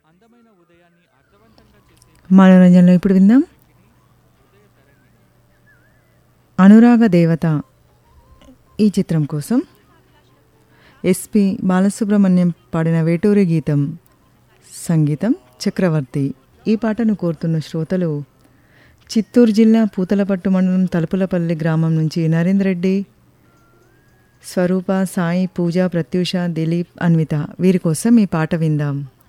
మనోరంజనలో ఇప్పుడు విందాం అనురాగ దేవత ఈ చిత్రం కోసం ఎస్పి బాలసుబ్రహ్మణ్యం పాడిన వేటూరి గీతం సంగీతం చక్రవర్తి ఈ పాటను కోరుతున్న శ్రోతలు చిత్తూరు జిల్లా పూతలపట్టు మండలం తలుపులపల్లి గ్రామం నుంచి నరేంద్ర రెడ్డి స్వరూప సాయి పూజ ప్రత్యూష దిలీప్ అన్విత వీరి కోసం ఈ పాట విందాం